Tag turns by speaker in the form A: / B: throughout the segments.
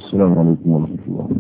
A: السلام عليكم ورحمة الله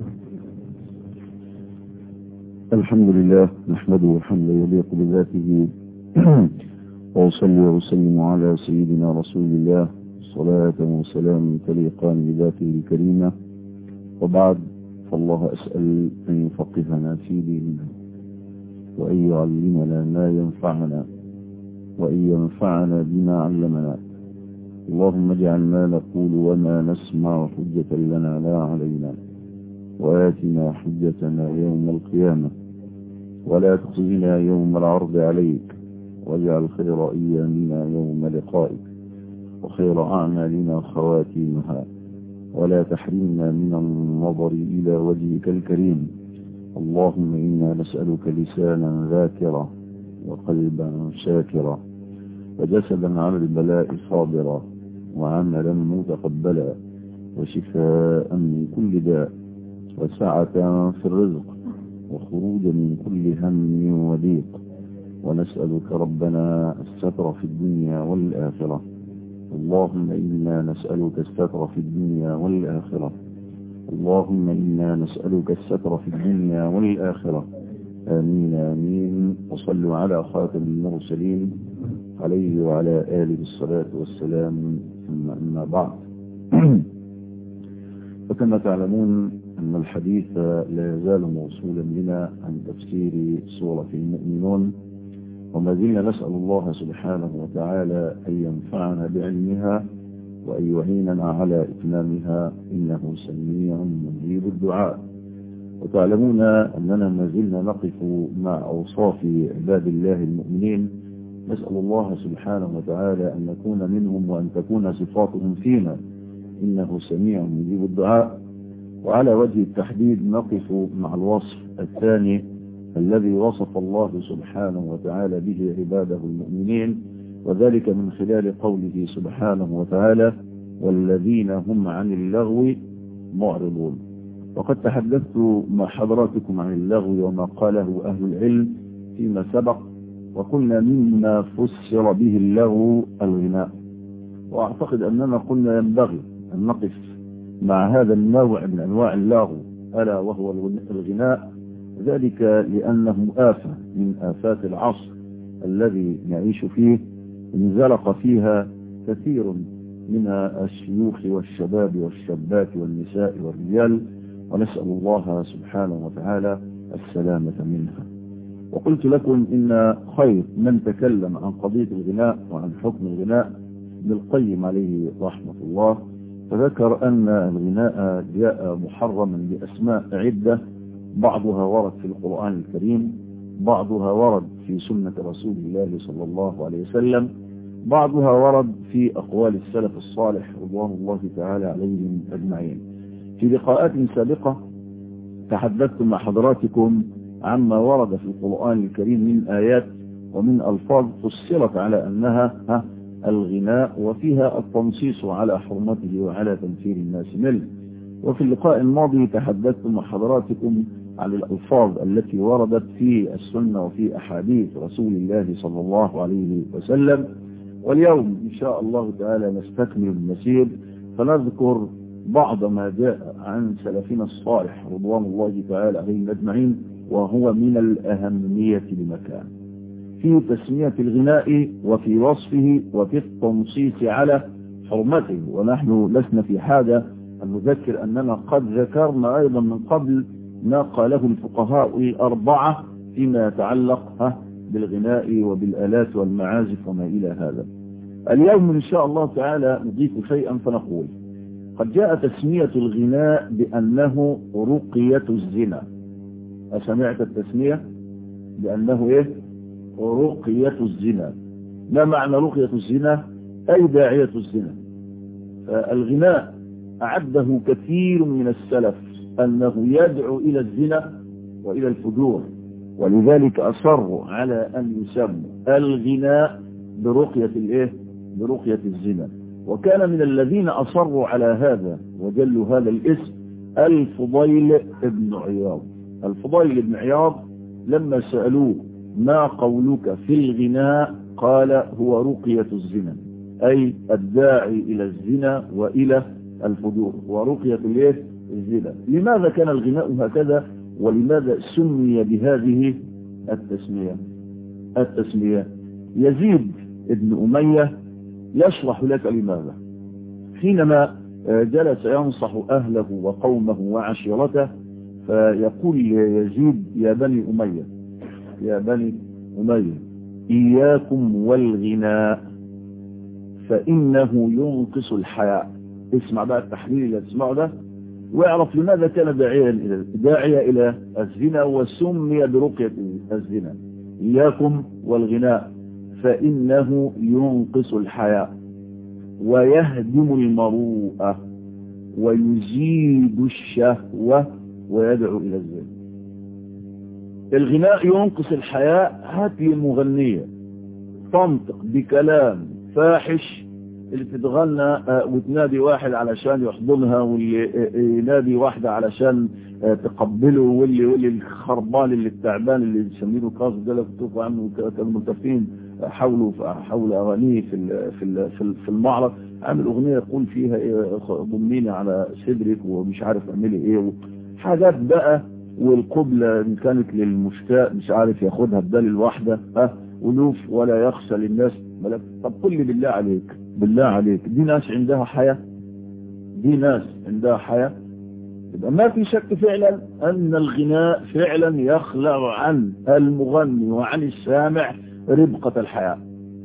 A: الحمد لله نحمده حمدا يليق بذاته وأصلي وأسلم على سيدنا رسول الله صلاة وسلام تليقان بذاته الكريمة وبعد فالله أسأل أن يفقهنا في ديننا وأن يعلمنا ما ينفعنا وأن ينفعنا بما علمنا اللهم اجعل ما نقول وما نسمع حجة لنا لا علينا وآتنا حجتنا يوم القيامة ولا تخزنا يوم العرض عليك واجعل خير أيامنا يوم لقائك وخير أعمالنا خواتيمها ولا تحرمنا من النظر إلى وجهك الكريم اللهم إنا نسألك لسانا ذاكرا وقلبا شاكرا وجسدا على البلاء صابرا وعملا متقبلا وشفاء من كل داء وسعة في الرزق وخروجا من كل هم وضيق ونسألك ربنا الستر في الدنيا والآخرة اللهم إنا نسألك الستر في الدنيا والآخرة اللهم إنا نسألك الستر في الدنيا والآخرة آمين آمين وصلوا على خاتم المرسلين عليه وعلى آله الصلاة والسلام ثم أما بعد وكما تعلمون أن الحديث لا يزال موصولا بنا عن تفسير سورة المؤمنون وما زلنا نسأل الله سبحانه وتعالى أن ينفعنا بعلمها وأن يعيننا على إتمامها إنه سميع مجيب الدعاء وتعلمون أننا ما زلنا نقف مع أوصاف عباد الله المؤمنين نسأل الله سبحانه وتعالى أن نكون منهم وأن تكون صفاتهم فينا إنه سميع مجيب الدعاء وعلى وجه التحديد نقف مع الوصف الثاني الذي وصف الله سبحانه وتعالى به عباده المؤمنين وذلك من خلال قوله سبحانه وتعالى والذين هم عن اللغو معرضون وقد تحدثت مع حضراتكم عن اللغو وما قاله أهل العلم فيما سبق وقلنا مما فسر به اللغو الغناء وأعتقد أننا قلنا ينبغي أن نقف مع هذا النوع من أنواع اللغو ألا وهو الغناء ذلك لأنه آفة من آفات العصر الذي نعيش فيه انزلق فيها كثير من الشيوخ والشباب والشابات والنساء والرجال ونسأل الله سبحانه وتعالى السلامة منها وقلت لكم إن خير من تكلم عن قضية الغناء وعن حكم الغناء ابن القيم عليه رحمة الله فذكر أن الغناء جاء محرما بأسماء عدة بعضها ورد في القرآن الكريم بعضها ورد في سنة رسول الله صلى الله عليه وسلم بعضها ورد في أقوال السلف الصالح رضوان الله تعالى عليهم أجمعين في لقاءات سابقة تحدثت مع حضراتكم عما ورد في القرآن الكريم من آيات ومن ألفاظ فسرت على أنها ها الغناء وفيها التنصيص على حرمته وعلى تنفير الناس منه وفي اللقاء الماضي تحدثت مع حضراتكم عن الألفاظ التي وردت في السنة وفي أحاديث رسول الله صلى الله عليه وسلم واليوم إن شاء الله تعالى نستكمل المسير فنذكر بعض ما جاء عن سلفنا الصالح رضوان الله تعالى عليهم أجمعين وهو من الأهمية لمكان في تسمية الغناء وفي وصفه وفي التنصيص على حرمته ونحن لسنا في حاجة أن نذكر أننا قد ذكرنا أيضا من قبل ما قاله الفقهاء أربعة فيما يتعلق بالغناء وبالآلات والمعازف وما إلى هذا اليوم إن شاء الله تعالى نضيف شيئا فنقول قد جاء تسمية الغناء بأنه رقية الزنا أسمعت التسمية بأنه إيه رقية الزنا ما معنى رقية الزنا أي داعية الزنا فالغناء أعده كثير من السلف أنه يدعو إلى الزنا وإلى الفجور ولذلك أصروا على أن يسموا الغناء برقية الإيه برقية الزنا وكان من الذين أصروا على هذا وجلوا هذا الاسم الفضيل ابن عياض الفضيل ابن عياض لما سألوه ما قولك في الغناء قال هو رقية الزنا أي الداعي إلى الزنا وإلى الفجور ورقية الايه الزنا لماذا كان الغناء هكذا ولماذا سمي بهذه التسمية التسمية يزيد ابن أمية يشرح لك لماذا حينما جلس ينصح أهله وقومه وعشيرته فيقول يزيد يا بني أمية يا بني أمية إياكم والغناء فإنه ينقص الحياء اسمع بقى التحليل اللي تسمعه ده واعرف لماذا كان داعيا إلى داعية إلى الزنا وسمي برقية الزنا إياكم والغناء فإنه ينقص الحياء ويهدم المروءة ويزيد الشهوة ويدعو إلى الزنا الغناء ينقص الحياء هات لي مغنية تنطق بكلام فاحش اللي تتغنى وتنادي واحد علشان يحضنها واللي ينادي واحدة علشان تقبله واللي واللي الخربان اللي التعبان اللي يسميه القاصد ده لو كنتوا عنه كانوا ملتفين حوله حول اغانيه في في في المعرض عامل اغنيه يقول فيها ايه ضميني على صدرك ومش عارف اعملي ايه حاجات بقى والقبلة ان كانت للمشتاق مش عارف ياخدها بدل الواحدة ها ألوف ولا يخشى للناس ملك طب قل لي بالله عليك بالله عليك دي ناس عندها حياة دي ناس عندها حياة يبقى ما في شك فعلا أن الغناء فعلا يخلع عن المغني وعن السامع ربقة الحياة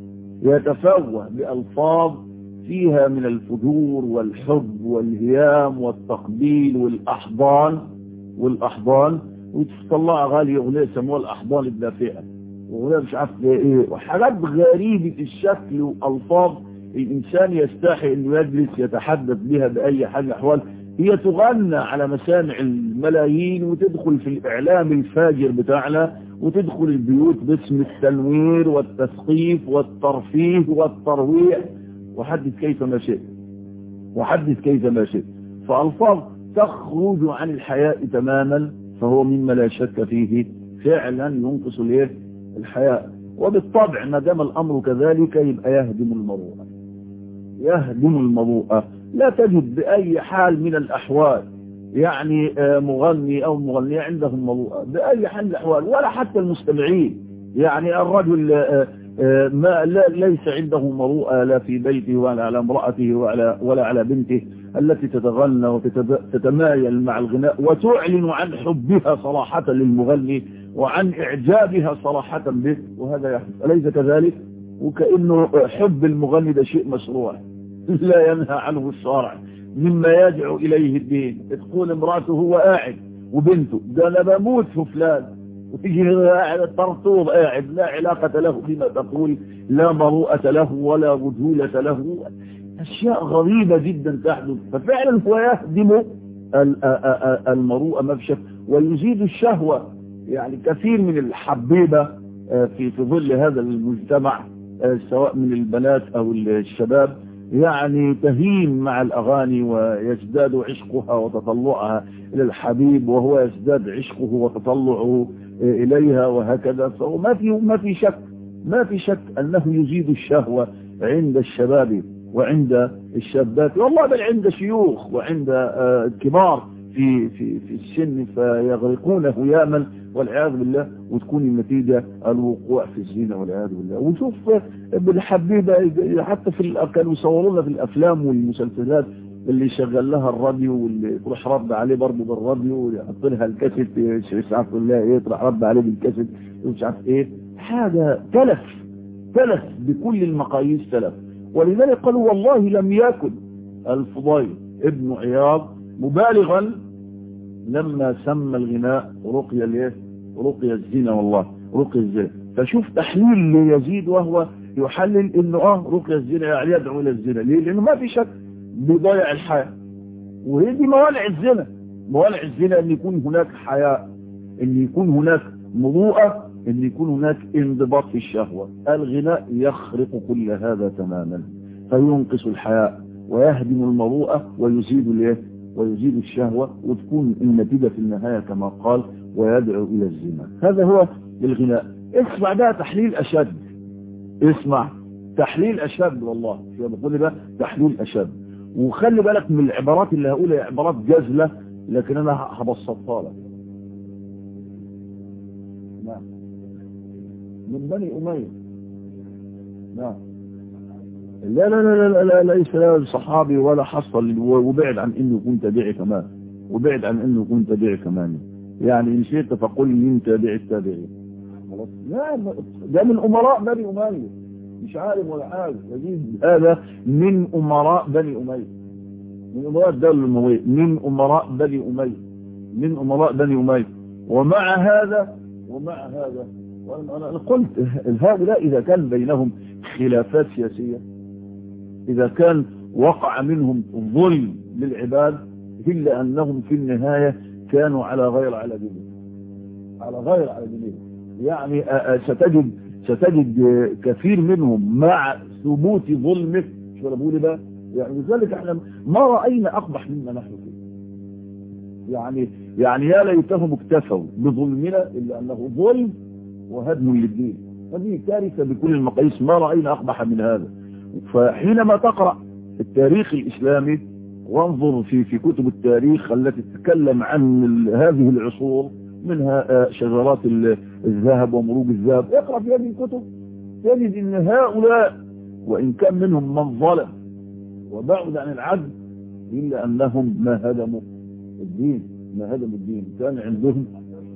A: يتفوه بألفاظ فيها من الفجور والحب والهيام والتقبيل والأحضان والأحضان وتطلع غالي أغنية يسموها الأحضان الدافئة وأغنية مش عارف إيه وحاجات غريبة الشكل وألفاظ الإنسان يستحي أنه يجلس يتحدث بها بأي حال أحوال هي تغنى على مسامع الملايين وتدخل في الإعلام الفاجر بتاعنا وتدخل البيوت باسم التنوير والتثقيف والترفيه والترويع وحدث كيف ما شئت وحدث كيف ما شئت فألفاظ تخرج عن الحياء تماما فهو مما لا شك فيه فعلا ينقص الايه الحياء وبالطبع ما دام الامر كذلك يبقى يهدم المروءه يهدم المروءه لا تجد باي حال من الاحوال يعني مغني او مغنية عندهم مروءه باي حال من الاحوال ولا حتى المستمعين يعني الرجل ما لا ليس عنده مروءه لا في بيته ولا على امراته ولا ولا على بنته التي تتغنى وتتمايل مع الغناء وتعلن عن حبها صراحة للمغني وعن إعجابها صراحة به وهذا يحدث أليس كذلك وكأنه حب المغني ده شيء مشروع لا ينهى عنه الشرع مما يدعو إليه الدين تقول امراته هو قاعد وبنته ده أنا بموت في فلان وتيجي قاعد طرطوب قاعد لا علاقة له بما تقول لا مروءة له ولا رجولة له أشياء غريبة جدا تحدث ففعلا هو يهدم المروءة مفشف ويزيد الشهوة يعني كثير من الحبيبة في في ظل هذا المجتمع سواء من البنات أو الشباب يعني تهين مع الأغاني ويزداد عشقها وتطلعها إلى الحبيب وهو يزداد عشقه وتطلعه إليها وهكذا فهو ما في ما في شك ما في شك أنه يزيد الشهوة عند الشباب وعند الشابات والله بل عند شيوخ وعند كبار في في في السن فيغرقون هياما والعياذ بالله وتكون النتيجة الوقوع في الزنا والعياذ بالله ونشوف بالحبيبة حتى في كانوا يصوروا في الأفلام والمسلسلات اللي شغل لها الراديو واللي تروح رد عليه برضه بالراديو ويحط لها الكاسيت مش عارف الله ايه تروح رد عليه بالكاسيت مش عارف ايه حاجة تلف تلف بكل المقاييس تلف ولذلك قالوا والله لم يكن الفضيل ابن عياض مبالغا لما سمى الغناء رقية الايه رقية الزنا والله رقية الزنا فشوف تحليل ليزيد وهو يحلل انه اه رقية الزنا يعني يدعو الى الزنا ليه لانه ما في شك بيضيع الحياة وهي دي موانع الزنا موانع الزنا ان يكون هناك حياء ان يكون هناك مروءة ان يكون هناك انضباط في الشهوة الغناء يخرق كل هذا تماما فينقص الحياء ويهدم المروءة ويزيد الايه ويزيد الشهوة وتكون النتيجة في النهاية كما قال ويدعو إلى الزنا هذا هو الغناء اسمع ده تحليل أشد اسمع تحليل أشد والله شو بقول بقى تحليل أشد وخلي بالك من العبارات اللي هقولها عبارات جزلة لكن انا هبسطها لك نعم من بني أمية نعم لا لا لا لا, لا, لا ليس لا صحابي ولا حصل وبعد عن انه يكون تابعي كمان وبعد عن انه يكون تابعي كمان يعني ان شئت فقل من تابع التابعين خلاص لا ده من امراء بني اميه مش عارف ولا حاجه هذا من امراء بني اميه من امراء الدوله الامويه من امراء بني اميه من امراء بني اميه ومع هذا ومع هذا وانا قلت هؤلاء اذا كان بينهم خلافات سياسيه اذا كان وقع منهم ظلم للعباد الا انهم في النهايه كانوا على غير على دينهم على غير على دينهم يعني ستجد ستجد كثير منهم مع ثبوت ظلمه شو انا بقول بقى يعني لذلك احنا ما راينا اقبح مما نحن فيه يعني يعني يا ليتهم اكتفوا بظلمنا الا انه ظلم وهدم للدين هذه كارثه بكل المقاييس ما راينا اقبح من هذا فحينما تقرا التاريخ الاسلامي وانظر في في كتب التاريخ التي تتكلم عن هذه العصور منها شجرات الذهب ومروج الذهب اقرا في هذه الكتب تجد ان هؤلاء وان كان منهم من ظلم وبعد عن العدل الا انهم ما هدموا الدين ما هدموا الدين كان عندهم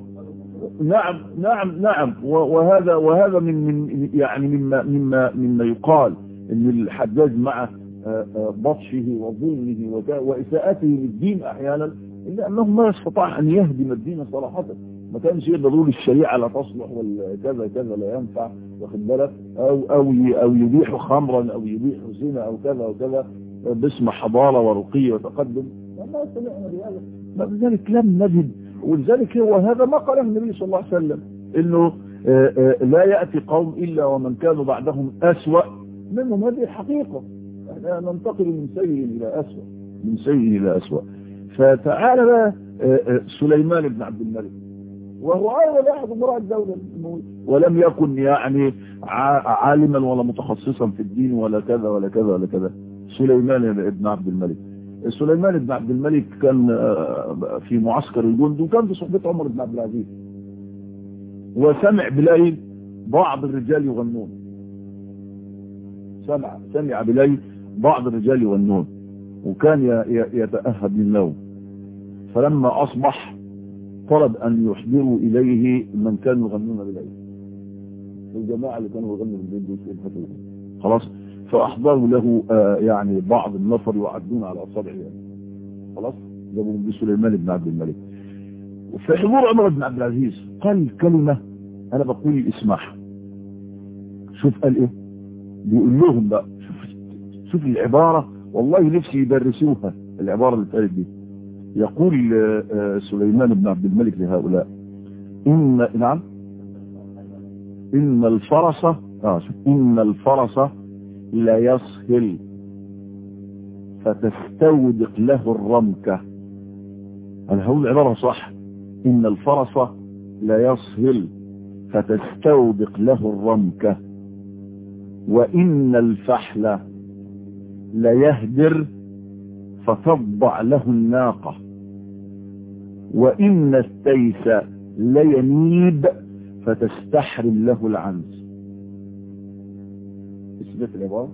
A: نعم نعم نعم وهذا وهذا من من يعني مما مما مما يقال ان الحجاج مع بطشه وظلمه وإساءته للدين أحيانا إلا أنه ما استطاع أن يهدم الدين صراحة ما كانش يقدر يقول الشريعة لا تصلح ولا كذا كذا لا ينفع واخد بالك أو أو أو يبيح خمرا أو يبيح زنا أو كذا وكذا باسم حضارة ورقي وتقدم ما سمعنا بهذا لذلك لم نجد ولذلك هو هذا ما قاله النبي صلى الله عليه وسلم انه لا يأتي قوم إلا ومن كانوا بعدهم أسوأ منهم هذه الحقيقة احنا ننتقل من سيء إلى أسوأ من سيء إلى أسوأ فتعال بقى سليمان بن عبد الملك وهو أيضا أحد امراء الدولة ولم يكن يعني عالما ولا متخصصا في الدين ولا كذا ولا كذا ولا كذا سليمان بن عبد الملك سليمان بن عبد الملك كان في معسكر الجند وكان في صحبة عمر بن عبد العزيز وسمع بليل بعض الرجال يغنون سمع سمع بليل بعض الرجال يغنون وكان يتأهب للنوم فلما أصبح طلب أن يحضروا إليه من كانوا يغنون بليل الجماعة اللي كانوا يغنوا بالليل دول خلاص فأحضروا له آه يعني بعض النفر يعدون على أصابع يعني خلاص جابوا بسليمان بن عبد الملك وفي حضور عمر بن عبد العزيز قال كلمة أنا بقول اسمعها شوف قال إيه بيقول لهم بقى شوف, شوف العبارة والله نفسي يدرسوها العبارة اللي اتقالت دي يقول آه آه سليمان بن عبد الملك لهؤلاء إن نعم إن الفرس آه شوف إن الفرس لا يسهل فتستودق له الرمكة أنا هقول العبارة صح إن الفرس لا يسهل فتستودق له الرمكة وإن الفحل لا يهدر فتضع له الناقة وإن التيس لا ينيب فتستحرم له العنز اثبت العبارة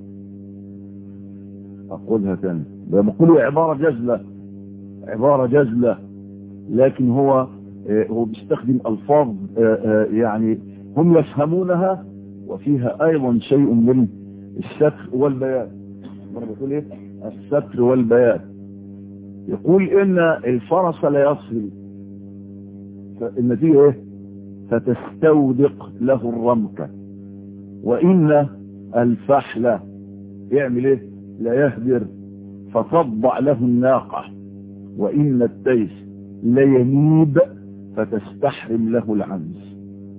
A: أقولها تاني بقول عبارة جزلة عبارة جزلة لكن هو هو بيستخدم ألفاظ يعني هم يفهمونها وفيها أيضا شيء من الستر والبيان أنا بقول إيه الستر والبيان يقول إن الفرس لا يصل النتيجة إيه فتستودق له الرمكة وإن الفحل يعمل إيه لا يهدر فتضع له الناقة وإن التيس لا ينيب فتستحرم له العنز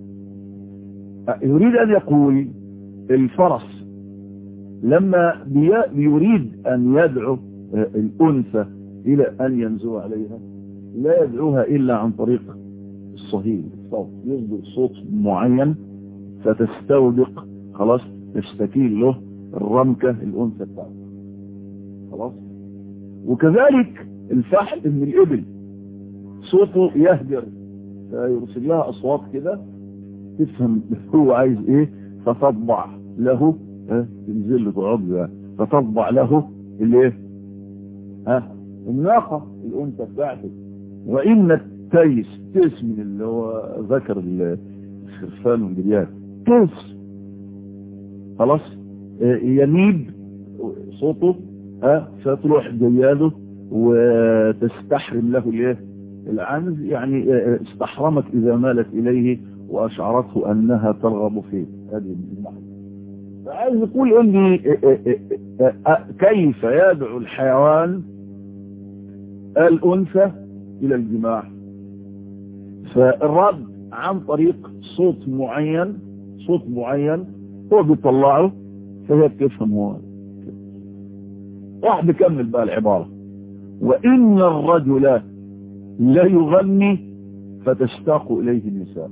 A: يريد أن يقول الفرس لما يريد أن يدعو الأنثى إلى أن ينزو عليها لا يدعوها إلا عن طريق الصهيل الصوت يصدر صوت معين فتستودق خلاص تستكيل له الرمكة الأنثى بتاعته خلاص وكذلك الفحل من الإبل صوته يهدر فيرسل لها أصوات كده تفهم هو عايز ايه فتطبع له ها تنزل له تقعد له فتطبع له الايه ها الناقة الأنثى بتاعته وإن التيس تيس من اللي هو ذكر الخرفان والجريان تيس خلاص ينيب صوته ها فتروح جياله وتستحرم له الايه العنز يعني استحرمت إذا مالت إليه وأشعرته أنها ترغب فيه هذه المعنى فعايز يقول اني كيف يدعو الحيوان الأنثى إلى الجماع فالرد عن طريق صوت معين صوت معين هو بيطلعه فهي بتفهم هو واحد بيكمل بقى العبارة وإن الرجل لا يغني فتشتاق إليه النساء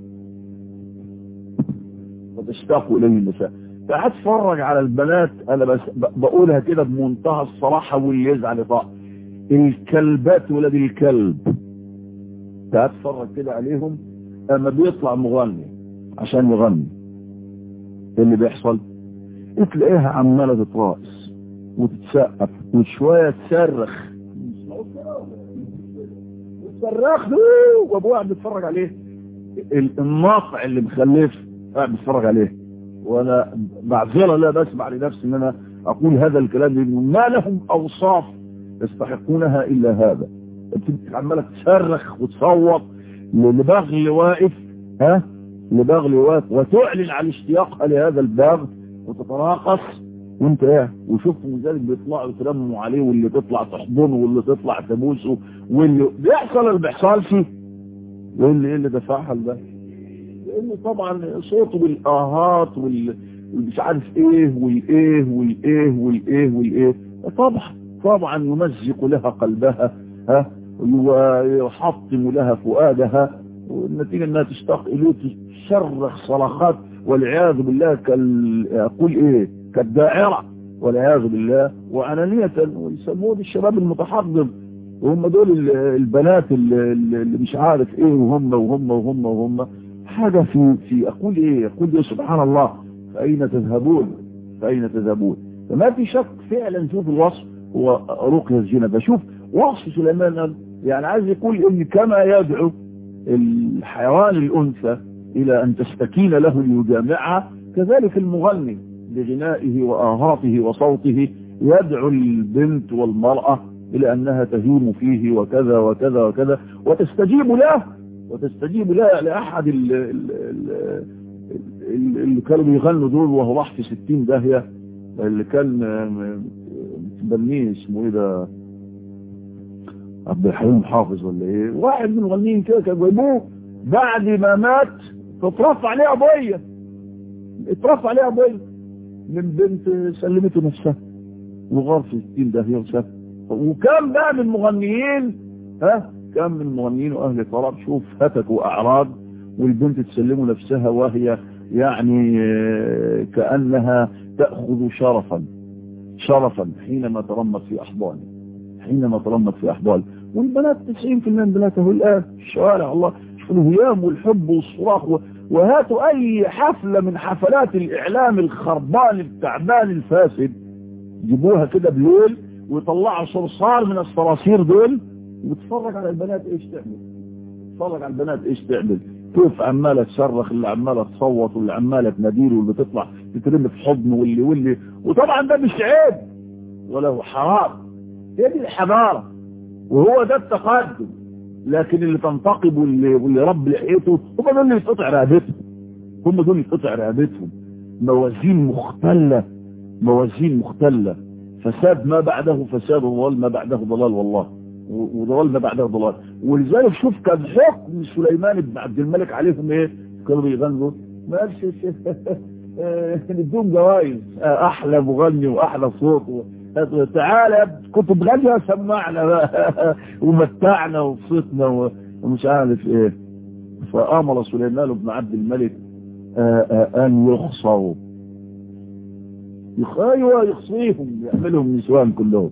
A: فتشتاق إليه النساء فقعد اتفرج على البنات أنا بس بقولها كده بمنتهى الصراحة واللي يزعل يطاق الكلبات ولاد الكلب قعد اتفرج كده عليهم اما بيطلع مغني عشان يغني ايه اللي بيحصل تلاقيها عمالة تتراقص وتتسقف وشوية تصرخ وتصرخ وابوه قاعد بيتفرج عليه الناقع اللي مخلف قاعد بيتفرج عليه وانا بعذرة لا بسمع لنفسي ان انا اقول هذا الكلام لانه ما لهم اوصاف يستحقونها الا هذا انت عمالة تصرخ وتصوت لبغل واقف ها لبغل واقف وتعلن عن اشتياقها لهذا البغل وتتراقص وانت ايه وشفت من ذلك بيطلعوا يتلموا عليه واللي تطلع تحضنه واللي تطلع تبوسه واللي بيحصل اللي بيحصلش وايه اللي ايه اللي دفعها لده لانه طبعا صوته بالاهات والمش عارف ايه والايه والايه والايه والايه طبعا طبعا يمزق لها قلبها ها ويحطم لها فؤادها والنتيجة انها تشتاق اليه تشرخ صرخات والعياذ بالله كال اقول ايه كالدائرة والعياذ بالله وعنانية ويسموه الشباب المتحضر وهم دول البنات اللي مش عارف ايه وهم وهم وهم وهم حاجة في في اقول ايه اقول ايه سبحان الله فاين تذهبون فاين تذهبون فما في شك فعلا شوف الوصف هو رقية الزنا فشوف وصف سليمان يعني عايز يقول ان كما يدعو الحيوان الانثى الى ان تستكين له ليجامعها كذلك المغني بغنائه واهاته وصوته يدعو البنت والمرأة الى انها تهيم فيه وكذا وكذا وكذا وتستجيب له وتستجيب له لاحد اللي كانوا بيغنوا دول وهو راح في ستين داهية اللي كان متبنيه اسمه ايه ده عبد الحليم حافظ ولا ايه واحد من المغنيين كده كانوا جايبوه بعد ما مات تترفع عليه قضيه اترفع عليه قضيه من بنت سلمته نفسها وغار في 60 داهيه وساب وكم بقى من المغنيين ها كم من المغنيين واهل طرب شوف هتكوا اعراض والبنت تسلمه نفسها وهي يعني كانها تاخذ شرفا شرفا حينما ترمت في احضانه حينما ترمت في أحضال والبنات 90% من بناته الآن في الشوارع الله الهيام والحب والصراخ وهاتوا أي حفلة من حفلات الإعلام الخربان التعبان الفاسد جيبوها كده بليل ويطلعوا صرصار من الصراصير دول وتفرج على البنات ايش تعمل تفرج على البنات ايش تعمل كيف عمالة تصرخ اللي عمالة تصوت واللي عمالة تناديله واللي تطلع تترمي في حضنه واللي واللي وطبعا ده مش عيب ولا هو حرام هي دي الحضارة وهو ده التقدم لكن اللي تنتقب واللي, واللي رب لحيته هم دول اللي يتقطع رقبتهم هم دول اللي يتقطع رقبتهم موازين مختلة موازين مختلة فساد ما بعده فساد وضلال ما بعده ضلال والله وضلال ما بعده ضلال ولذلك شوف كان حكم سليمان بن عبد الملك عليهم ايه كانوا بيغنوا ما قالش ندوم جوائز احلى مغني واحلى صوت تعالى كنت بغني سمعنا بقى ومتعنا وبسطنا ومش عارف ايه فامر سليمان بن عبد الملك ان يخصوا ايوه يخصيهم يعملهم نسوان كلهم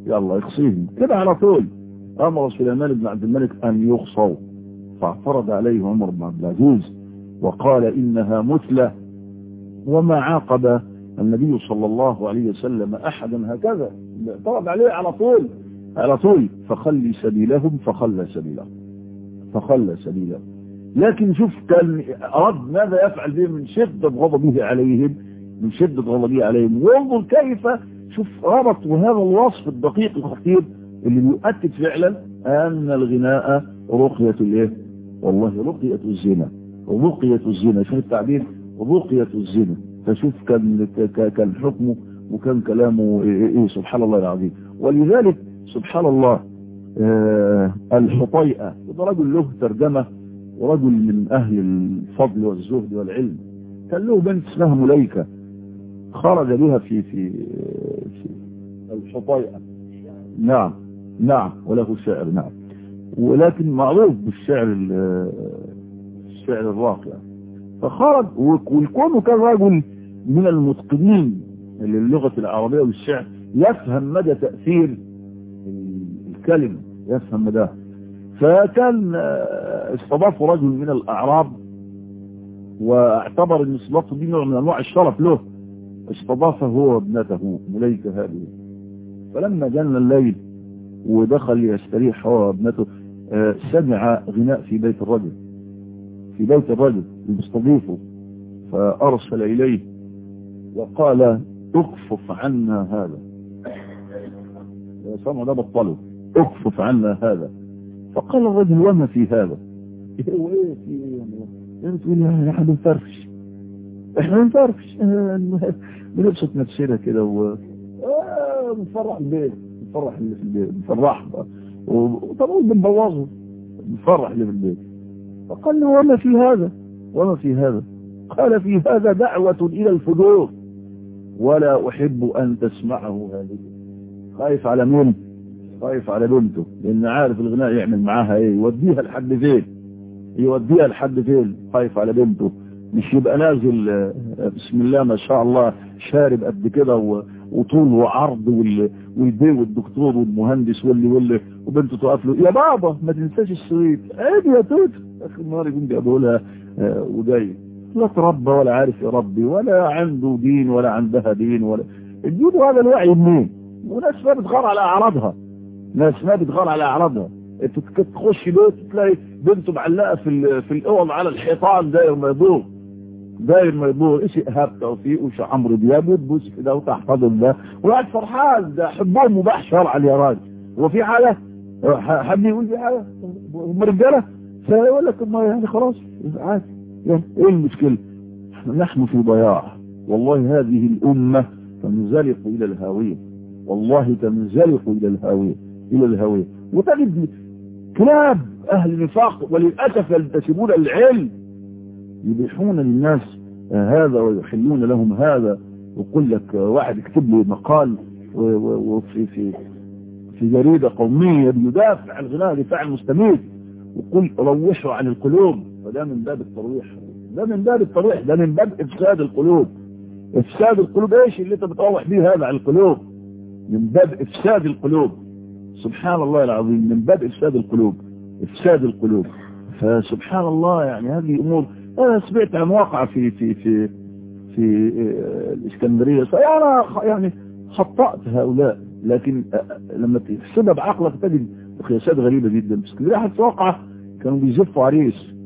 A: يلا اخصيهم كده على طول امر سليمان بن عبد الملك ان يخصوا فاعترض عليه عمر بن عبد العزيز وقال انها مثلة وما عاقب النبي صلى الله عليه وسلم احدا هكذا اعترض عليه على طول على طول فخلي سبيلهم فخلى سبيلهم فخلى سبيلهم لكن شوف كان أراد ماذا يفعل به من شدة غضبه عليهم من شدة غضبه عليهم وانظر كيف شوف ربط وهذا الوصف الدقيق الخطير اللي بيؤكد فعلا أن الغناء رقية الايه والله رقية الزنا رقية الزنا شوف التعبير رقية الزنا فشوف كان كان حكمه وكان كلامه إيه, إيه سبحان الله العظيم ولذلك سبحان الله آه الحطيئة وده رجل له ترجمة ورجل من أهل الفضل والزهد والعلم كان له بنت اسمها مليكة خرج بها في في في الحطيئة نعم نعم وله شعر نعم ولكن معروف بالشعر الشعر الراقي فخرج والكون كان رجل من المتقنين للغة العربية والشعر يفهم مدى تأثير الكلمة يفهم مدى فكان استضاف رجل من الأعراب واعتبر ان استضافته دي نوع من انواع الشرف له استضافه هو وابنته مليكة هذه فلما جن الليل ودخل يستريح هو وابنته سمع غناء في بيت الرجل في بيت الرجل المستضيفه فأرسل إليه وقال اكفف عنا هذا سمع ده بطله اكفف عنا هذا فقال الرجل وما في هذا ايه وايه في ايه يعني تقول يعني احنا بنفرفش احنا بنفرفش بنبسط نفسنا كده و بنفرح البيت بنفرح اللي في البيت بنفرح وطبعا بنبوظه بنفرح اللي في البيت فقال له وما في هذا وما في هذا قال في هذا دعوة إلى الفجور ولا أحب أن تسمعه هذه خايف على مين خايف على بنته لأن عارف الغناء يعمل معاها ايه يوديها لحد فين يوديها لحد فين خايف على بنته مش يبقى نازل بسم الله ما شاء الله شارب قد كده وطول وعرض والبي والدكتور والمهندس واللي واللي وبنته تقف له يا بابا ما تنساش الشريط عادي يا توت اخر النهار يكون جابه لها وجاي لا تربى ولا عارف يربي ولا عنده دين ولا عندها دين ولا الدين هذا الوعي منين وناس ما بتغار على اعراضها ناس ما بتغار على اعراضها انت تخش بيت تلاقي بنته معلقه في في الاوض على الحيطان داير ما يدور داير ما يدور ايش ايهاب توفيق وش عمرو دياب وتبوس في ده وتحفظهم ده وقاعد فرحان ده حبهم مباح شرعا يا راجل هو في حاجه حد يقول في حاجه هم رجاله فيقول لك ما يعني خلاص عادي يعني ايه المشكله نحن في ضياع والله هذه الامه تنزلق الى الهاويه والله تنزلق الى الهاويه الى الهاويه وتجد كلاب اهل النفاق وللاسف يلتسبون العلم يبيحون للناس هذا ويحلون لهم هذا ويقول لك واحد يكتب لي مقال وفي في في جريدة قومية بيدافع عن الغناء دفاع المستميت ويقول روحوا عن القلوب فده من باب الترويح ده من باب الترويح ده من باب افساد القلوب افساد القلوب ايش اللي انت بتروح بيه هذا على القلوب من باب افساد القلوب سبحان الله العظيم من باب افساد القلوب افساد القلوب فسبحان الله يعني هذه امور انا سمعت عن واقع في في في في الاسكندريه انا يعني خطأت هؤلاء لكن لما تحسبها بعقلك تجد قياسات غريبه جدا في اسكندريه حتى واقعه كانوا بيزفوا عريس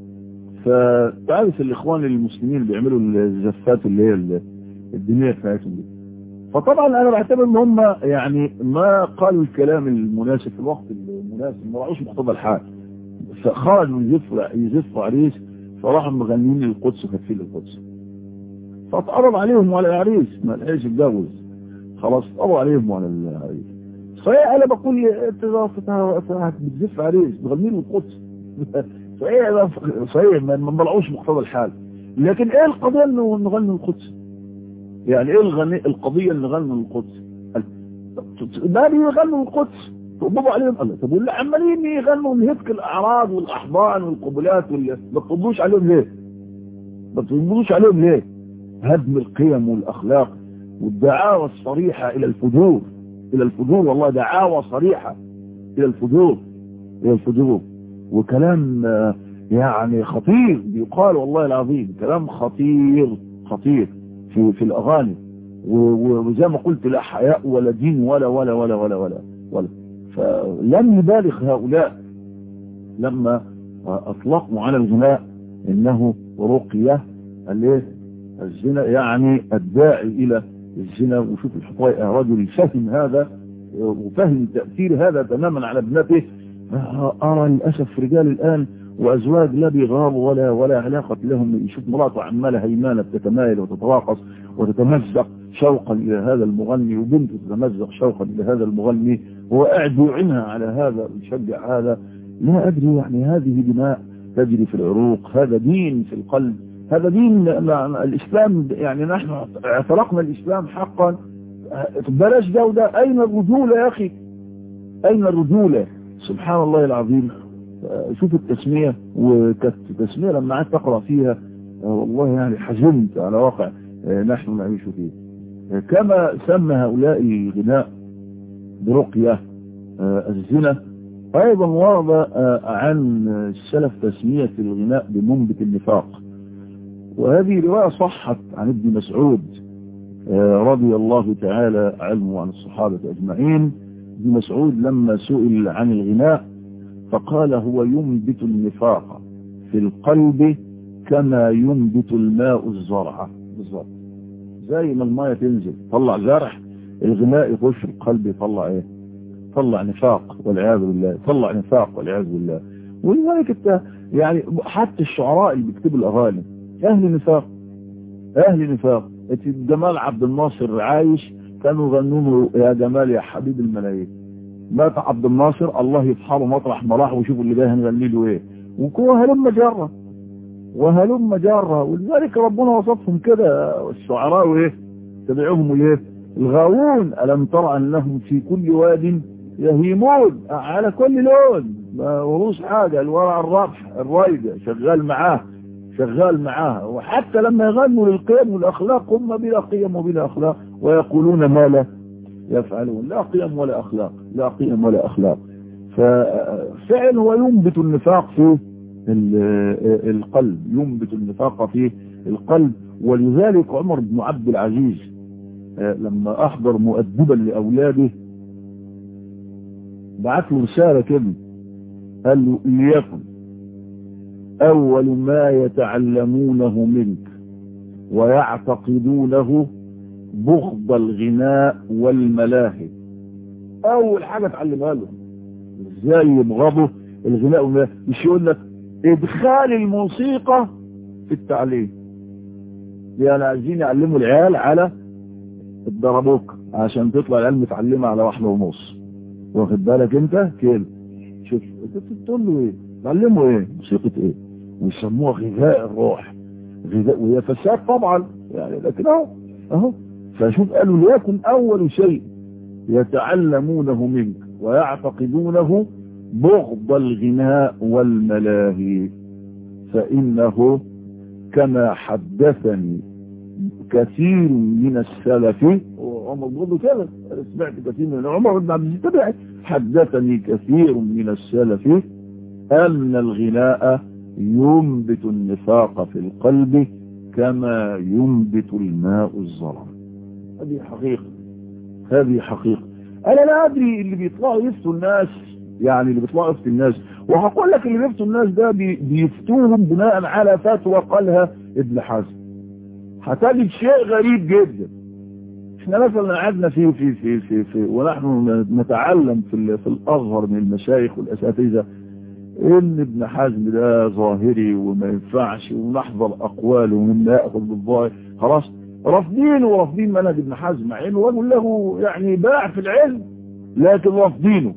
A: فتعرف الاخوان المسلمين اللي بيعملوا الزفات اللي هي الدينيه بتاعتهم دي فطبعا انا بعتبر ان هم يعني ما قالوا الكلام المناسب في الوقت المناسب ما راعوش مقتضى الحال فخرجوا يزفوا يزفوا عريس فراحوا مغنيين للقدس وكاتفين للقدس فاتقرب عليهم وعلى العريس ما لقاش يتجوز خلاص اتقرب عليهم وعلى العريس صحيح انا بقول انت بتزف عريس بغني له القدس صحيح صحيح ما ملعوش مقتضى الحال لكن ايه القضيه انه نغني القدس يعني ايه الغني القضيه اللي نغني القدس ده بيغنوا القدس تقبضوا عليهم الله طب واللي عمالين يغنوا الهتك الاعراض والاحضان والقبلات واللي ما تقبضوش عليهم ليه ما تقبضوش عليهم ليه هدم القيم والاخلاق والدعاوى الصريحه الى الفجور الى الفجور والله دعاوى صريحة الى الفجور الى الفجور وكلام يعني خطير بيقال والله العظيم كلام خطير خطير في في الاغاني وزي ما قلت لا حياء ولا دين ولا ولا ولا ولا ولا ولا فلم يبالغ هؤلاء لما اطلقوا على الغناء انه رقية الايه الزنا يعني الداعي الى الزنا وشوف الحقائق رجل فهم هذا وفهم تأثير هذا تماما على ابنته ارى للاسف رجال الان وازواج لا بيغاروا ولا ولا علاقة لهم يشوف مراته عمالة هيمانة بتتمايل وتتراقص وتتمزق شوقا الى هذا المغني وبنته تتمزق شوقا الى هذا المغني هو قاعد يعنها على هذا ويشجع هذا لا ادري يعني هذه دماء تجري في العروق هذا دين في القلب هذا دين الاسلام يعني نحن اعترقنا الاسلام حقا بلاش جودة اين الرجولة يا اخي اين الرجولة سبحان الله العظيم شوف التسمية وكانت تسمية لما قعدت اقرا فيها والله يعني حزنت على واقع نحن نعيش فيه كما سمى هؤلاء الغناء برقية الزنا ايضا ورد عن السلف تسمية الغناء بمنبت النفاق وهذه رواية صحت عن ابن مسعود رضي الله تعالى عنه وعن الصحابة أجمعين ابن مسعود لما سئل عن الغناء فقال هو ينبت النفاق في القلب كما ينبت الماء الزرع بالظبط زي ما الماء تنزل طلع زرع الغناء يخش القلب يطلع ايه طلع نفاق والعياذ بالله طلع نفاق والعياذ بالله ولذلك انت يعني حتى الشعراء اللي بيكتبوا الاغاني اهل نفاق اهل نفاق جمال عبد الناصر عايش كانوا غنوا يا جمال يا حبيب الملايين مات عبد الناصر الله يفحره مطرح ما راح ويشوفوا اللي جاي هنغني له ايه وهلم جره وهلم جره ولذلك ربنا وصفهم كده الشعراء وايه تبعهم ايه الغاوون الم ترى انهم في كل واد يهيمون على كل لون ما وروش حاجه الورع الربح الرايده شغال معاه شغال معاها وحتى لما يغنوا للقيم والأخلاق هم بلا قيم وبلا أخلاق ويقولون ما لا يفعلون لا قيم ولا أخلاق لا قيم ولا أخلاق ففعل هو ينبت النفاق في القلب ينبت النفاق في القلب ولذلك عمر بن عبد العزيز لما أحضر مؤدبا لأولاده بعت له رسالة كده قال له ليكن أول ما يتعلمونه منك ويعتقدونه بغض الغناء والملاهي أول حاجة تعلمها لهم ازاي يبغضوا الغناء والملاهي مش يقول لك ادخال الموسيقى في التعليم يعني عايزين يعلموا العيال على الدربوك عشان تطلع العيال متعلمة على واحدة ونص واخد بالك انت كده شوف تقول له ايه تعلموا ايه موسيقى ايه ويسموها غذاء الروح غذاء وهي فساد طبعا يعني لكن اهو اهو فشوف قالوا ليكن اول شيء يتعلمونه منك ويعتقدونه بغض الغناء والملاهي فانه كما حدثني كثير من السلف وعمر برضه كده سمعت كثير من عمر بن عبد العزيز حدثني كثير من السلف ان الغناء ينبت النفاق في القلب كما ينبت الماء الزرع هذه حقيقة هذه حقيقة انا لا ادري اللي بيطلعوا يفتوا الناس يعني اللي بيطلعوا يفتوا الناس وهقول لك اللي بيفتوا الناس ده بيفتوهم بناء على فتوى قالها ابن حزم هتجد شيء غريب جدا احنا مثلا قعدنا في في في في, في ونحن نتعلم في في الازهر من المشايخ والاساتذه ان ابن حزم ده ظاهري وما ينفعش ونحضر اقواله ومما ياخذ بالظاهر خلاص رافضين ورافضين منهج ابن حزم مع انه رجل له يعني باع في العلم لكن رافضينه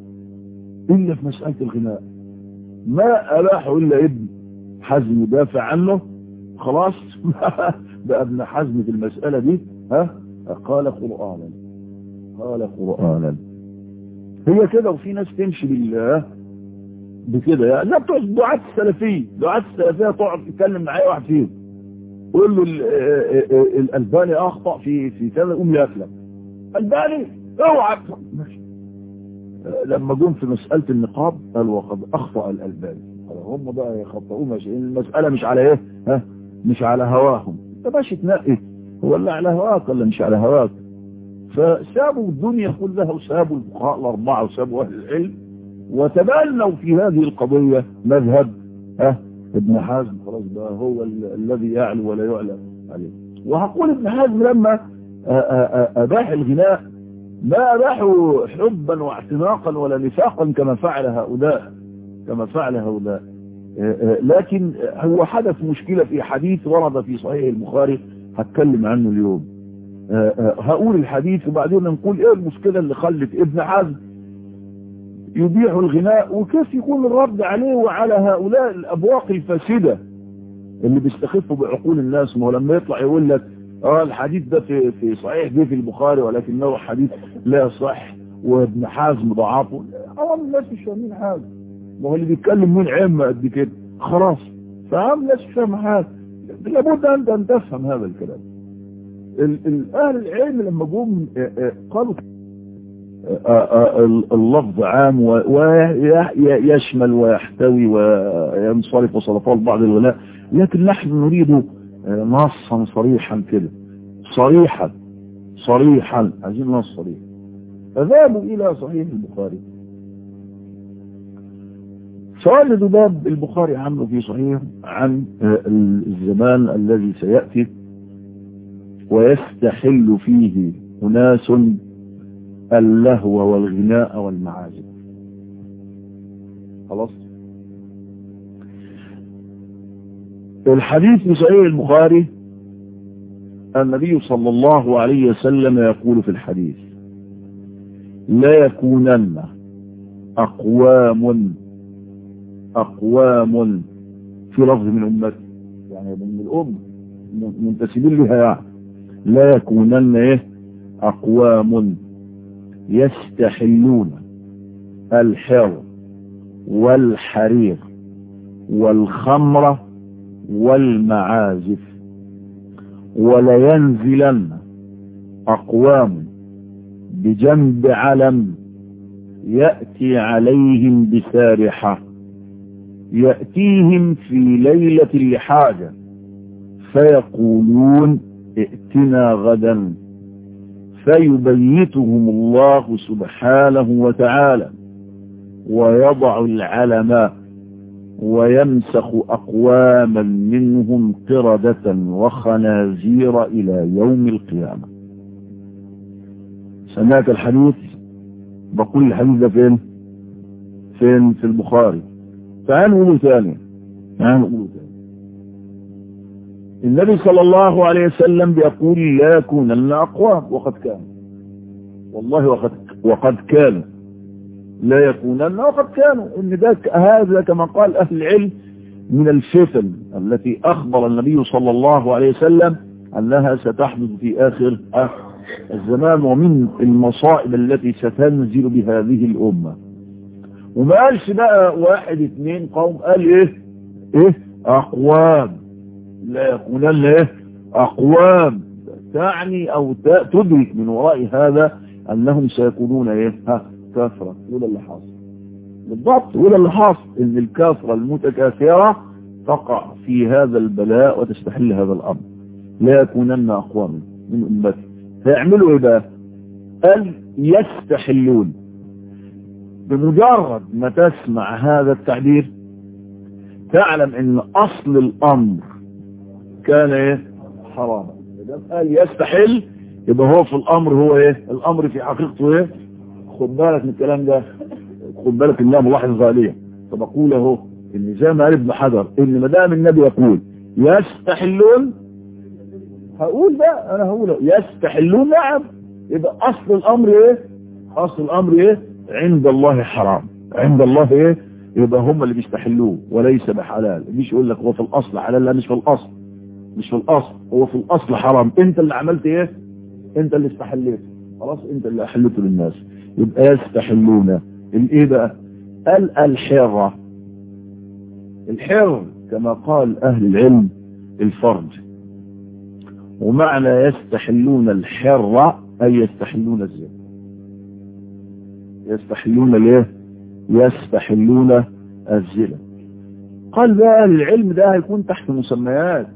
A: الا في مساله الغناء ما اباحه الا ابن حزم يدافع عنه خلاص بقى ابن حزم في المساله دي ها قال قرانا قال قرانا هي كده وفي ناس تمشي بالله بكده يعني لا بتوع الدعاة السلفية الدعاة السلفية تقعد تتكلم مع اي واحد فيهم قول له الألباني أخطأ في في كذا يقوم ياكلك الباني اوعى ماشي لما جم في مسألة النقاب قال وقد أخطأ الألبان هم بقى يخطئوا ماشي المسألة مش على ايه ها مش على هواهم انت ماشي تنقي هو اللي على هواك ولا مش على هواك فسابوا الدنيا كلها وسابوا الفقهاء الأربعة وسابوا أهل العلم وتبنوا في هذه القضية مذهب ها ابن حزم خلاص بقى هو ال الذي يعلو ولا يعلى عليه وهقول ابن حزم لما أباح الغناء ما أباحوا حبا واعتناقا ولا نفاقا كما فعل هؤلاء كما فعل هؤلاء لكن هو حدث مشكلة في حديث ورد في صحيح البخاري هتكلم عنه اليوم هقول الحديث وبعدين نقول ايه المشكلة اللي خلت ابن حزم يبيح الغناء وكيف يكون الرد عليه وعلى هؤلاء الأبواق الفاسدة اللي بيستخفوا بعقول الناس ما هو لما يطلع يقول لك اه الحديث ده في في صحيح جه في البخاري ولكنه حديث لا صح وابن حازم ضعفه عوام الناس مش فاهمين حاجه ما هو اللي بيتكلم من عمه قد كده خلاص فعوام الناس مش فاهمه حاجه لابد انت ان تفهم هذا الكلام اهل العلم لما جم قالوا اللفظ عام ويشمل ويحتوي وينصرف وصرفه بعض الغناء لكن نحن نريد نصا صريحا كده صريحا صريحا عايزين نص صريح فذهبوا الى صحيح البخاري فوجدوا باب البخاري عنه في صحيح عن الزمان الذي سيأتي ويستحل فيه أناس اللهو والغناء والمعازف خلاص الحديث في صحيح البخاري النبي صلى الله عليه وسلم يقول في الحديث لا يكونن أقوام أقوام في لفظ من أمتي يعني من الأم منتسبين لها يعني لا يكونن إيه أقوام يستحلون الحر والحرير والخمر والمعازف ولينزلن أقوام بجنب علم يأتي عليهم بسارحة يأتيهم في ليلة لحاجة فيقولون ائتنا غدا فيبيتهم الله سبحانه وتعالى ويضع العلم ويمسخ أقواما منهم قردة وخنازير إلى يوم القيامة سمعت الحديث بقول الحديث ده فين فين في البخاري تعال نقوله ثاني تعال نقوله ثاني النبي صلى الله عليه وسلم بيقول لا يكونن أقوام وقد كان والله وقد وقد كانوا لا يكونن وقد كانوا ان ده هذا كما قال اهل العلم من الفتن التي اخبر النبي صلى الله عليه وسلم انها ستحدث في اخر الزمان ومن المصائب التي ستنزل بهذه الامه وما قالش بقى واحد اثنين قوم قال ايه ايه اقوام لا يكونن ايه اقوام تعني او تدرك من وراء هذا انهم سيكونون ايه ها كثرة وده اللي حاصل بالضبط وده اللي حاصل ان الكثرة المتكاثرة تقع في هذا البلاء وتستحل هذا الامر لا يكونن اقوام من امتي فيعملوا ايه بقى قال يستحلون بمجرد ما تسمع هذا التعبير تعلم ان اصل الامر كان ايه حراما قال يستحل يبقى هو في الامر هو ايه الامر في حقيقته ايه خد بالك من الكلام ده خد بالك انها ملاحظ غالية فبقول اهو ان زي ما قال ابن حجر ان ما دام النبي يقول يستحلون هقول بقى انا هقول يستحلون نعم يبقى اصل الامر ايه اصل الامر ايه عند الله حرام عند الله ايه يبقى هم اللي بيستحلوه وليس بحلال مش يقول لك هو في الاصل حلال لا مش في الاصل مش في الاصل هو في الاصل حرام انت اللي عملت ايه انت اللي استحليته خلاص انت اللي احلته للناس يبقى يستحلون الايه بقى قال الحرة الحر كما قال اهل العلم الفرج ومعنى يستحلون الحرة اي يستحلون الزنا يستحلون الايه يستحلون الزنا قال بقى العلم ده هيكون تحت مسميات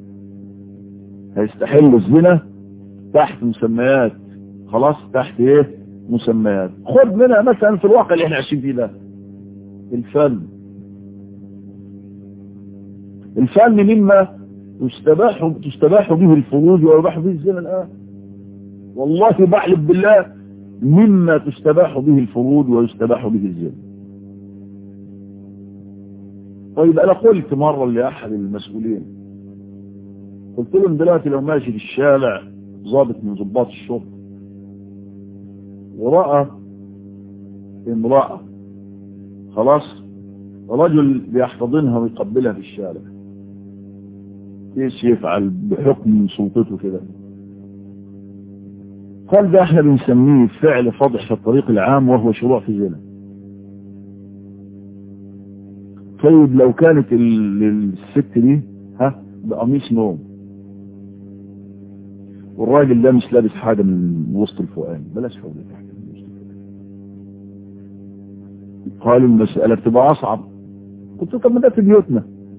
A: هيستحل الزنا تحت مسميات خلاص تحت ايه مسميات خد منها مثلا في الواقع اللي احنا عايشين فيه ده الفن الفن مما تستباح تستباح به الفروج ويباح به الزنا الان والله بحلف بالله مما تستباح به الفروج ويستباح به الزنا طيب انا قلت مرة لاحد المسؤولين قلت لهم دلوقتي لو ماشي في الشارع ضابط من ضباط الشرطه ورأى امرأة خلاص رجل بيحتضنها ويقبلها في الشارع ايش يفعل بحكم سلطته كده قال ده احنا بنسميه فعل فضح في الطريق العام وهو شروع في الزنا طيب لو كانت الست دي ها بقميص نوم والراجل ده مش لابس حاجة من وسط الفؤاد بلاش حول تحت قال المسألة بتبقى أصعب قلت له طب ما ده في بيوتنا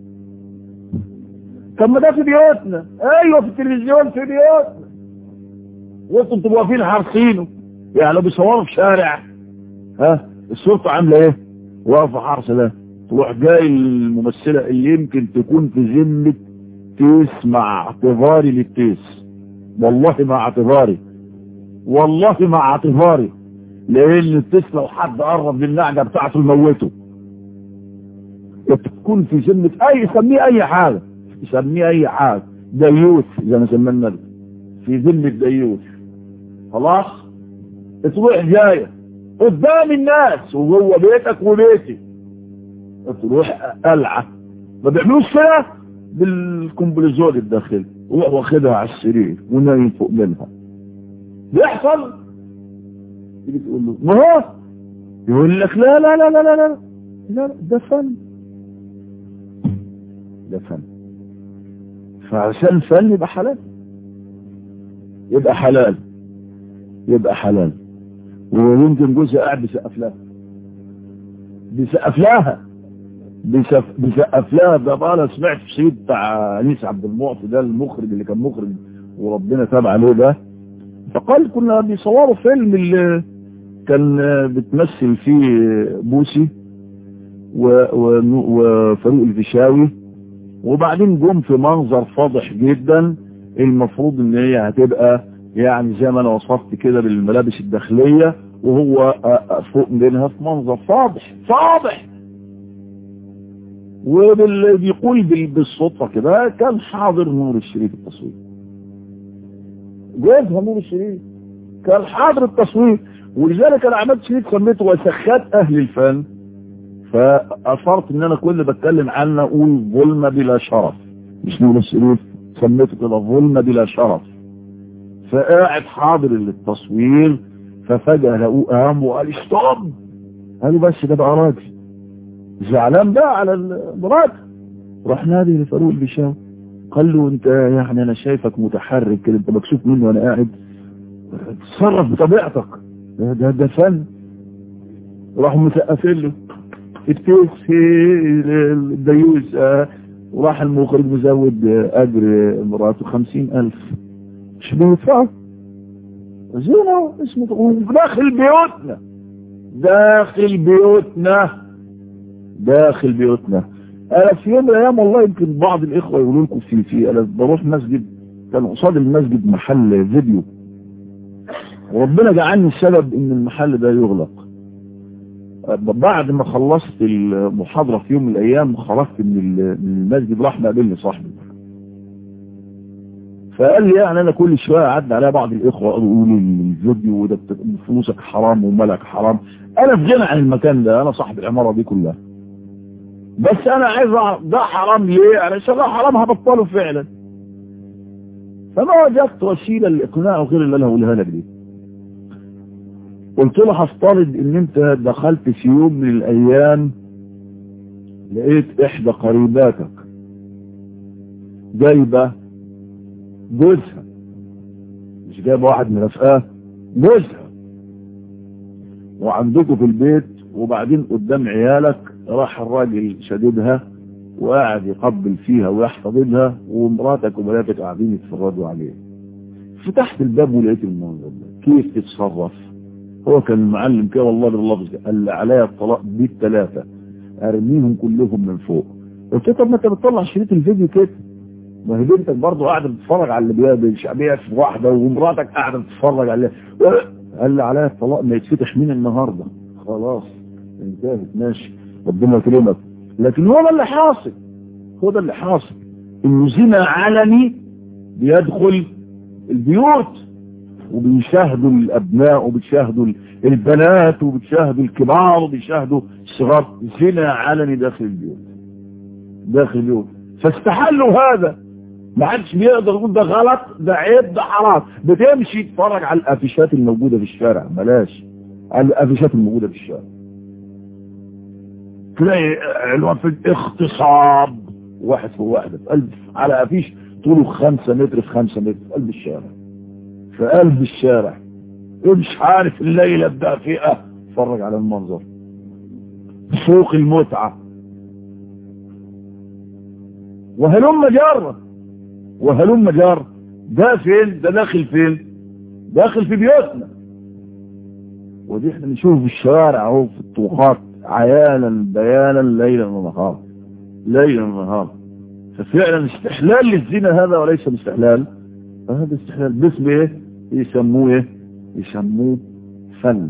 A: طب ما ده في بيوتنا ايوه في التلفزيون في بيوتنا وانتم بتبقوا واقفين حارسينه يعني لو بيصوروا في شارع ها الشرطه عامله ايه؟ واقفه حارسه ده تروح جاي الممثله اللي يمكن تكون في ذمه تيس مع اعتذاري للتيس والله مع اعتذاري والله مع اعتذاري لان التيس لو حد قرب للنعجه بتاعته يموته تكون في ذمه اي سميه اي حاجه يسميه اي حاجه ديوث زي ما سمينا في ذمه ديوث خلاص تروح جايه قدام الناس وجوه بيتك وبيتي تروح قلعه ما بيعملوش كده بالكمبليزون الداخلي وروح واخدها على السرير ونايم فوق منها بيحصل تيجي تقول له ما هو يقول لك لا لا لا لا لا لا لا ده فن ده فن فعشان فن يبقى حلال يبقى حلال يبقى حلال ويمكن جوزها قاعد بيسقف لها بيسقف لها بيسقف لها ده بقى انا سمعت في سيد بتاع انيس عبد المعطي ده المخرج اللي كان مخرج وربنا تاب عليه ده فقال كنا بيصوروا فيلم اللي كان بتمثل فيه بوسي وفاروق الفيشاوي وبعدين جم في منظر فاضح جدا المفروض ان هي هتبقى يعني زي ما انا وصفت كده بالملابس الداخلية وهو فوق منها في منظر فاضح فاضح وبيقول بالصدفة كده كان حاضر نور الشريف التصوير جوزها نور الشريف كان حاضر التصوير ولذلك انا عملت شريف سميته وسخات اهل الفن فاثرت ان انا كل بتكلم عنه اقول ظلم بلا شرف مش نور الشريف سميته كده ظلم بلا شرف فقاعد حاضر للتصوير ففجأة لقوه قام وقال ستوب قالوا بس ده بقى راجل زعلان بقى على المراد راح نادي لفاروق البشاوي قال له انت يعني انا شايفك متحرك كده انت مكسوف مني وانا قاعد تصرف بطبيعتك ده ده, ده فن راحوا مسقفين له التيس الديوس اه وراح المخرج مزود اجر مراته خمسين الف مش بيدفعوا زينة اسمه داخل بيوتنا داخل بيوتنا داخل بيوتنا انا في يوم من الايام والله يمكن بعض الاخوة يقولوا لكم في في انا بروح مسجد كان قصاد المسجد محل فيديو وربنا جعلني السبب ان المحل ده يغلق بعد ما خلصت المحاضرة في يوم من الايام خرجت من المسجد راح مقابلني صاحبي فقال لي يعني انا كل شوية عدى عليها بعض الاخوة يقولوا لي الفيديو وده فلوسك حرام ومالك حرام انا في غنى عن المكان ده انا صاحب العمارة دي كلها بس انا عايز ده حرام ليه علشان ده حرام هبطله فعلا فما وجدت وسيلة للاقناع غير اللي انا هقولها لك دي قلت له هفترض ان انت دخلت في يوم من الايام لقيت احدى قريباتك جايبه جوزها مش جايب واحد من رفقاه جوزها وعندكم في البيت وبعدين قدام عيالك راح الراجل شديدها وقاعد يقبل فيها ويحتضنها ومراتك وبناتك قاعدين يتفرجوا عليه فتحت الباب ولقيت المنظر ده كيف تتصرف هو كان المعلم كده والله باللفظ قال لي عليا الطلاق بالثلاثه ارميهم كلهم من فوق قلت له طب ما انت بتطلع شريط الفيديو كده ما هي بنتك برضه قاعده بتتفرج على اللي بالشعبيه في واحده ومراتك قاعده بتتفرج على قال لي عليا الطلاق ما يتفتح من النهارده خلاص انتهت ماشي ربنا يكرمك لكن هو ده اللي حاصل هو ده اللي حاصل انه زنا علني بيدخل البيوت وبيشاهدوا الابناء وبيشاهدوا البنات وبيشاهدوا الكبار وبيشاهدوا الصغار زنا علني داخل البيوت داخل البيوت فاستحلوا هذا ما حدش بيقدر يقول ده غلط ده عيب ده حرام بتمشي تتفرج على الافيشات الموجوده في الشارع بلاش على الافيشات الموجوده في الشارع تلاقي عنوان في الاغتصاب واحد في واحدة في قلب على افيش طوله خمسة متر في خمسة متر في قلب الشارع في قلب الشارع مش عارف الليلة ابدأ فئة اتفرج على المنظر سوق المتعة وهلم جارة وهلم جارة ده فين ده داخل فين داخل في بيوتنا ودي احنا نشوف في الشوارع اهو في الطوقات عيانا بيانا ليلا ونهارا ليلا ونهارا ففعلا استحلال للزنا هذا وليس الاستحلال هذا استحلال باسم ايه يسموه ايه يسموه فن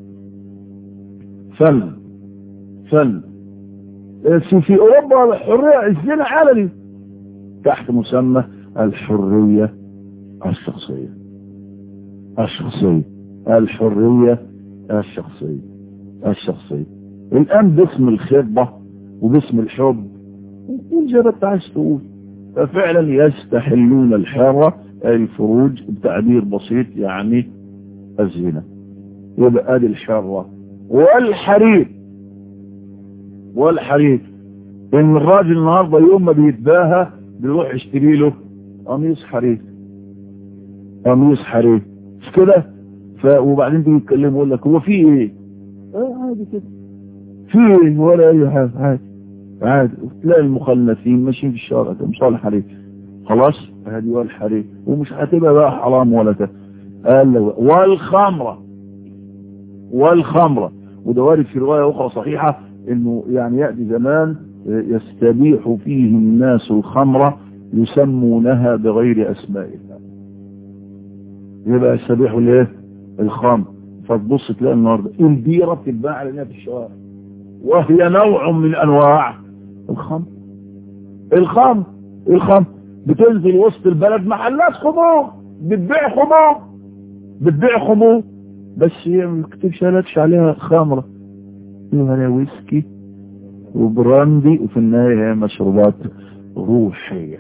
A: فن فن في اوروبا الحرية الزنا علني تحت مسمى الحرية الشخصية الشخصية الحرية الشخصية الشخصية الآن باسم الخطبة وباسم الحب قول زي ما انت عايز تقول ففعلا يستحلون الحرة الفروج بتعبير بسيط يعني الزنا يبقى ادي الحرة والحرير والحرير ان الراجل النهارده يوم ما بيتباهى بيروح يشتري له قميص حرير قميص حرير مش كده ف... وبعدين تيجي تتكلم يقول لك هو في ايه اه عادي كده في ايه ولا اي حاجه عادي عادي وتلاقي المخلفين ماشيين في الشارع ده مش صالح عليك خلاص هذه والحرير ومش هتبقى بقى حرام ولا كده قال والخمره والخمره وده وارد في روايه اخرى صحيحه انه يعني ياتي زمان يستبيح فيه الناس الخمره يسمونها بغير اسمائها يبقى يستبيحوا الايه الخمر فتبص تلاقي النهارده البيره بتتباع علينا في الشوارع وهي نوع من انواع الخمر الخمر الخمر بتنزل وسط البلد محلات خمور بتبيع خمور بتبيع خمور بس هي ما بتكتبش لكش عليها خمره فيها ويسكي وبراندي وفي النهايه هي مشروبات روحيه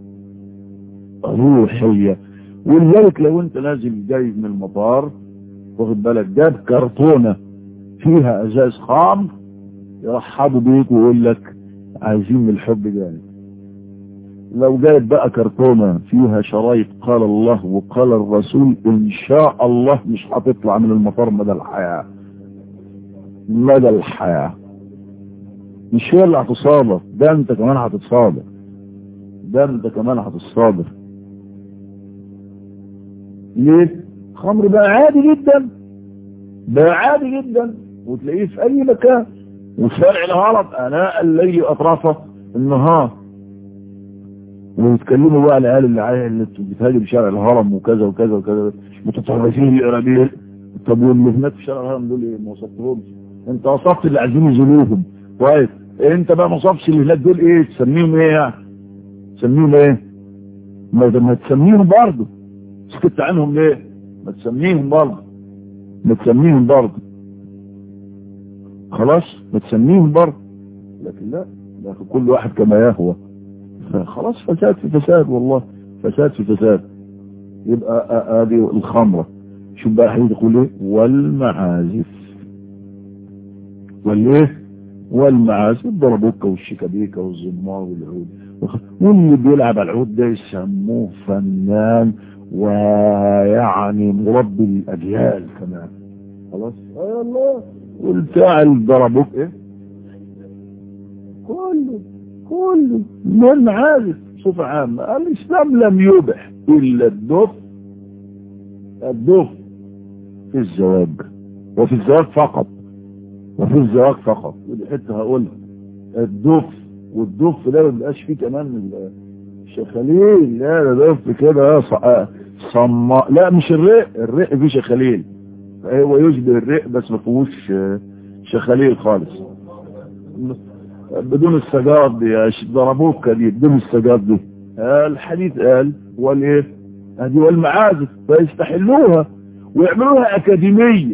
A: روحيه ولذلك لو انت نازل جاي من المطار واخد بالك جاب كرتونه فيها ازاز خام يرحبوا بيك ويقول لك عايزين من الحب جانب لو جايب بقى كرتونه فيها شرايط قال الله وقال الرسول ان شاء الله مش هتطلع من المطار مدى الحياه مدى الحياه مش هي اللي هتصادر ده انت كمان هتتصادر ده انت كمان هتتصادر ليه خمر بقى عادي جدا بقى عادي جدا وتلاقيه في اي مكان وشارع الهرب اناء الليل اطراف النهار ويتكلموا بقى العيال اللي عايز اللي بتهاجم شارع الهرم وكذا وكذا وكذا متطرفين الارابيل طب واللي هناك في شارع الهرم دول ايه ما وصفتهمش انت وصفت اللي عايزين يزولوهم كويس انت بقى ما وصفتش اللي هناك دول ايه تسميهم ايه يعني تسميهم ايه ما ما تسميهم برضه سكت عنهم ليه ما تسميهم برضه ما تسميهم برضه خلاص ما تسميهم برضه لكن لا لكن كل واحد كما يهوى خلاص فساد في فساد والله فساد في فساد يبقى هذه الخمرة شوف بقى حديث يقول ايه والمعازف والايه والمعازف الضربوكة والشيكابيكة والزمار والعود واللي بيلعب على العود ده يسموه فنان ويعني مربي الاجيال كمان خلاص اه الله والبتاع اللي ضربوك ايه كله كله من عارف صفة عامة الإسلام لم يبح إلا الدف الدف في الزواج وفي الزواج فقط وفي الزواج فقط ودي حتة هقولها الدف والدف ده ما بيبقاش فيه كمان الشخاليل لا ده دف كده صما لا مش الرق الرق فيه شخاليل هو يشبه الرق بس ما فيهوش شخاليل خالص بدون السجاد دي ضربوك دي بدون السجاد دي الحديث قال والايه هذه والمعازف فيستحلوها ويعملوها اكاديميه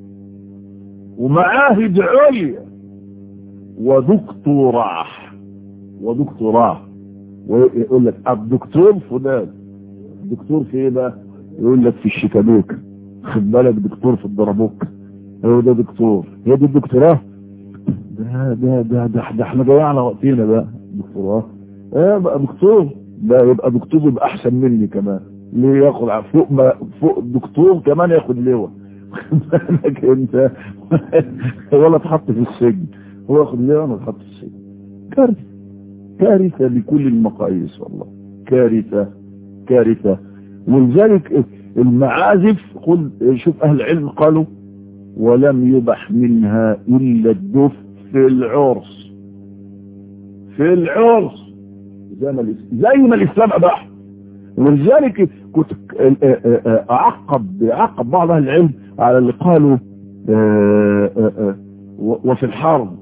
A: ومعاهد عليا ودكتوراه ودكتوراه ويقول لك الدكتور فلان دكتور في ايه بقى يقول لك في الشيكابوك خد بالك دكتور في الضربوك هو ده دكتور هي دي الدكتوراه ده ده ده ده, ده احنا ضيعنا وقتنا بقى دكتوراه ايه بقى دكتور ده يبقى دكتور يبقى احسن مني كمان ليه ياخد فوق ما فوق الدكتور كمان ياخد لواء بالك انت ولا اتحط في السجن هو ياخد لواء ولا اتحط في السجن كارثه كارثه بكل المقاييس والله كارثه كارثه ولذلك المعازف قل شوف اهل العلم قالوا ولم يبح منها الا الدف في العرس في العرس زي ما زي ما الاسلام اباح ولذلك كنت اعقب اعقب بعض اهل العلم على اللي قالوا وفي الحرب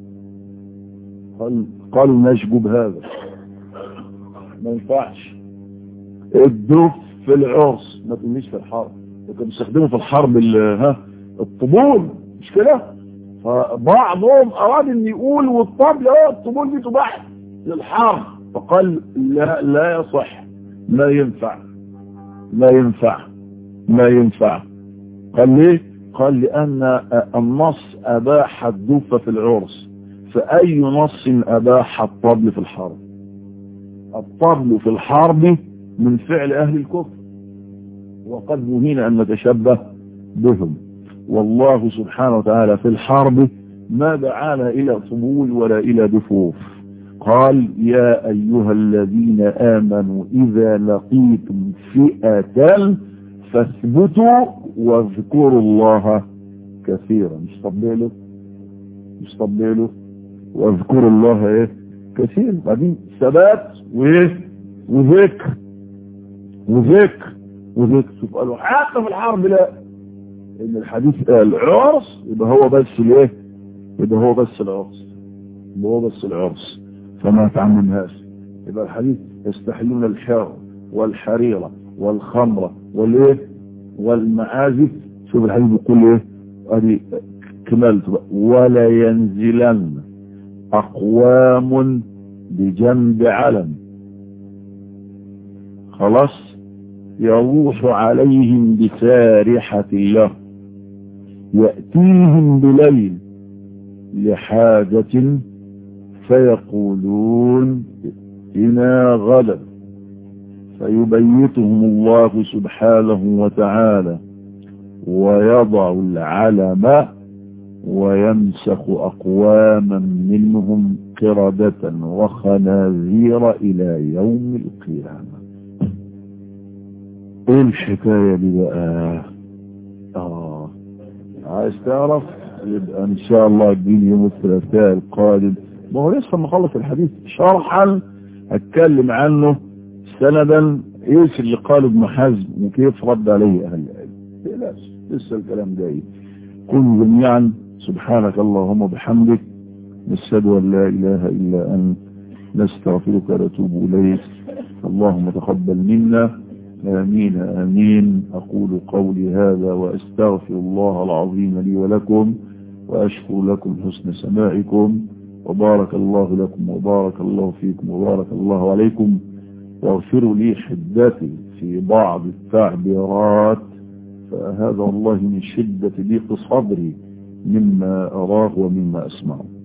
A: قالوا نشجب هذا ما ينفعش الدف في العرس ما تقوليش في الحرب كانوا بيستخدموا في الحرب ها الطبول مش كده فبعضهم اراد ان يقول والطبل اه الطبول دي تباح للحرب فقال لا لا يصح ما ينفع ما ينفع ما ينفع قال ليه قال لان النص اباح الدف في العرس فاي نص اباح الطبل في الحرب الطبل في الحرب من فعل اهل الكفر وقد نهينا ان نتشبه بهم والله سبحانه وتعالى في الحرب ما دعانا الى طبول ولا الى دفوف قال يا ايها الذين امنوا اذا لقيتم فئة فاثبتوا واذكروا الله كثيرا مش طبيله مش طبيله واذكروا الله ايه كثير بعدين ثبات وايه وذكر وذكر وذكر شوف قالوا حتى في الحرب لا ان الحديث قال عرس يبقى هو بس الايه يبقى هو بس العرس يبقى هو بس العرس فما تعممهاش يبقى الحديث يستحلون الحر والحريرة والخمرة والايه والمعازف شوف الحديث بيقول ايه ادي كملت ولا ينزلن اقوام بجنب علم خلاص يروح عليهم بسارحة له يأتيهم بليل لحاجة فيقولون إنا غدا فيبيتهم الله سبحانه وتعالى ويضع العلم ويمسخ أقواما منهم قردة وخنازير إلى يوم القيامة ايه الحكاية دي بقى اه عايز تعرف يبقى ان شاء الله الدين يوم الثلاثاء القادم ما هو لسه مخلص الحديث شرحا هتكلم عنه سندا ايش اللي قاله ابن حزم وكيف رد عليه اهل العلم بلاش لسه الكلام جاي كن جميعا سبحانك اللهم وبحمدك نشهد ان لا اله الا انت نستغفرك ونتوب اليك اللهم تقبل منا آمين آمين أقول قولي هذا وأستغفر الله العظيم لي ولكم وأشكر لكم حسن سماعكم وبارك الله لكم وبارك الله فيكم وبارك الله عليكم واغفروا لي حدتي في بعض التعبيرات فهذا والله من شدة ضيق صدري مما أراه ومما أسمعه